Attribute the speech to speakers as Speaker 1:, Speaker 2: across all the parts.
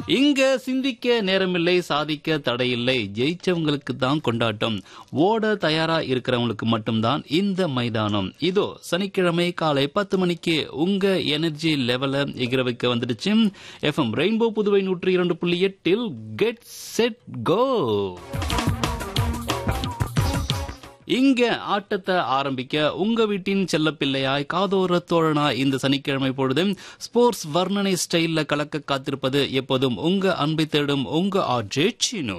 Speaker 1: இங்க சிந்திக்க நேரமில்லை சாதிக்க தடையில்லை ஜெயிச்சவங்களுக்கு தான் கொண்டாட்டம் ஓட தயாரா இருக்கிறவங்களுக்கு மட்டும்தான் இந்த மைதானம் இதோ சனிக்கிழமை காலை பத்து மணிக்கு உங்க எனர்ஜி லெவல எகிர வைக்க வந்துடுச்சு எஃப்எம் ரெயின்போ புதுவை நூற்றி இரண்டு புள்ளி எட்டில் கெட் செட் கோ இங்க ஆட்டத்தை ஆரம்பிக்க உங்க வீட்டின் செல்லப்பிள்ளையாய் காதோர தோழனா இந்த சனிக்கிழமை பொழுது ஸ்போர்ட்ஸ் வர்ணனை ஸ்டைல்ல கலக்க காத்திருப்பது எப்போதும் உங்க அன்பை தேடும் உங்க ஆர்ஜே சினு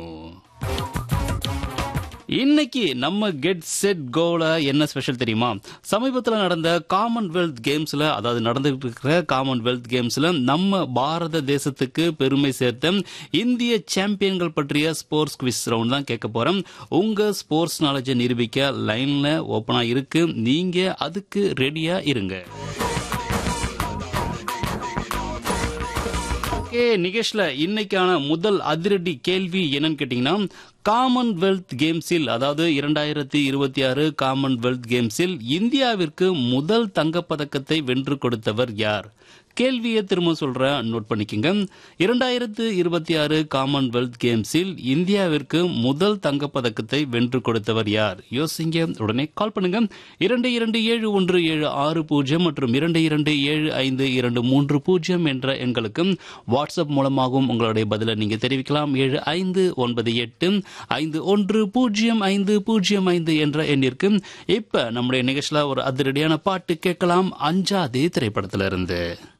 Speaker 1: இன்னைக்கு நம்ம கெட் செட் கோல என்ன ஸ்பெஷல் தெரியுமா சமீபத்தில் நடந்த காமன்வெல்த் கேம்ஸ்ல அதாவது நடந்துகிட்டு இருக்கிற காமன்வெல்த் கேம்ஸ்ல நம்ம பாரத தேசத்துக்கு பெருமை சேர்த்த இந்திய சாம்பியன்கள் பற்றிய ஸ்போர்ட்ஸ் குவிஸ் ரவுண்ட் தான் கேட்க போறோம் உங்க ஸ்போர்ட்ஸ் நாலேஜை நிரூபிக்க லைன்ல ஓப்பனா இருக்கு நீங்க அதுக்கு ரெடியா இருங்க ஓகே நிகேஷ்ல இன்னைக்கான முதல் அதிரடி கேள்வி என்னன்னு கேட்டீங்கன்னா காமன்வெல்த் கேம்ஸில் அதாவது இரண்டாயிரத்தி இருபத்தி ஆறு காமன்வெல்த் கேம்ஸில் இந்தியாவிற்கு முதல் தங்கப்பதக்கத்தை வென்று கொடுத்தவர் யார் கேள்வியை திரும்ப சொல்றேன் நோட் பண்ணிக்கோங்க இரண்டாயிரத்து இருபத்தி ஆறு காமன்வெல்த் கேம்ஸில் இந்தியாவிற்கு முதல் தங்கப்பதக்கத்தை வென்று கொடுத்தவர் யார் யோசிங்க உடனே கால் பண்ணுங்க இரண்டு இரண்டு ஏழு ஒன்று ஏழு ஆறு பூஜ்ஜியம் மற்றும் இரண்டு இரண்டு ஏழு ஐந்து இரண்டு மூன்று பூஜ்ஜியம் என்ற எண்களுக்கு வாட்ஸ்அப் மூலமாகவும் உங்களுடைய பதிலை நீங்க தெரிவிக்கலாம் ஏழு ஐந்து ஒன்பது எட்டு ஐந்து ஒன்று பூஜ்ஜியம் ஐந்து பூஜ்ஜியம் ஐந்து என்ற எண்ணிற்கு இப்ப நம்முடைய நிகழ்ச்சியில ஒரு அதிரடியான பாட்டு கேட்கலாம் அஞ்சாதே திரைப்படத்திலிருந்து